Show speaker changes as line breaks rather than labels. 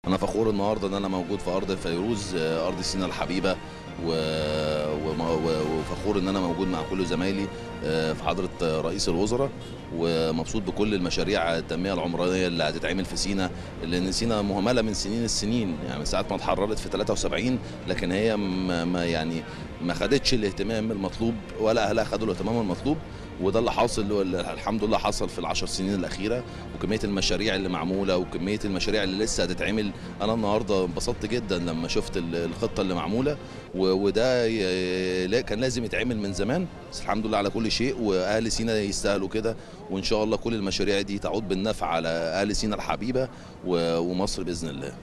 انا فخور النهارده ان انا موجود في ارض فيروز آه، ارض سينا الحبيبه و... وم- و... وفخور ان انا موجود مع كل زمايلي آه، في حضره آه، رئيس الوزراء ومبسوط بكل المشاريع التنميه العمرانيه اللي هتتعمل في سينا لان سينا مهمله من سنين السنين يعني من ساعه ما اتحررت في 73 لكن هي ما ما يعني ما خدتش الاهتمام المطلوب ولا اهلها خدوا الاهتمام المطلوب وده اللي حاصل واللي الحمد لله حصل في العشر سنين الاخيره وكميه المشاريع اللي معموله وكميه المشاريع اللي لسه هتتعمل انا النهارده انبسطت جدا لما شفت ال- الخطه اللي معموله و- وده ي- لا- كان لازم يتعمل من زمان بس الحمد لله على كل شيء واهل سينا يستاهلوا كده وان شاء الله كل المشاريع دي تعود بالنفع على اهل سينا الحبيبه و- ومصر باذن الله